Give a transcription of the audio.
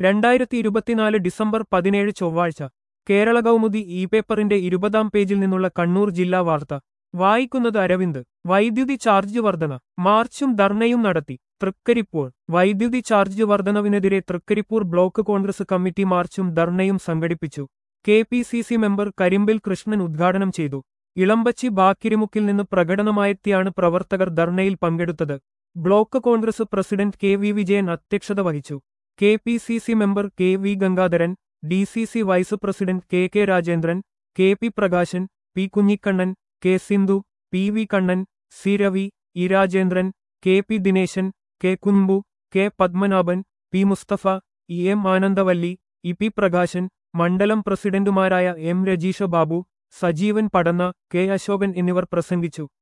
രണ്ടായിരത്തി ഇരുപത്തിനാല് ഡിസംബർ പതിനേഴ് ചൊവ്വാഴ്ച കേരള കൗമുദി ഇ പേപ്പറിന്റെ ഇരുപതാം പേജിൽ നിന്നുള്ള കണ്ണൂർ ജില്ലാ വാർത്ത വായിക്കുന്നത് അരവിന്ദ് വൈദ്യുതി ചാർജ് വർധന മാർച്ചും ധർണയും നടത്തി തൃക്കരിപ്പൂർ വൈദ്യുതി ചാർജ് വർധനവിനെതിരെ തൃക്കരിപ്പൂർ ബ്ലോക്ക് കോൺഗ്രസ് കമ്മിറ്റി മാർച്ചും ധർണയും സംഘടിപ്പിച്ചു K P C C member Karimbil Krishnan ഉദ്ഘാടനം ചെയ്തു ഇളമ്പച്ചി ബാക്കിരിമുക്കിൽ നിന്ന് പ്രകടനമായെത്തിയാണ് പ്രവർത്തകർ ധർണയിൽ പങ്കെടുത്തത് block Congress president K V Vijayan അധ്യക്ഷത വഹിച്ചു K P C C member K V Gangadharan D C C vice president K K Rajendran K P Prakashan P Kunhikannan K Sindhu P V Kannan C Ravi E Rajendran K P Dineshan K Kunbu K Padmanabhan P Mustafa E M Anandavalli E P Prakashan മണ്ഡലം പ്രസിഡന്റുമാരായ M Rajeesha Babu Sajeevan Padanna K Ashokan എന്നിവർ പ്രസംഗിച്ചു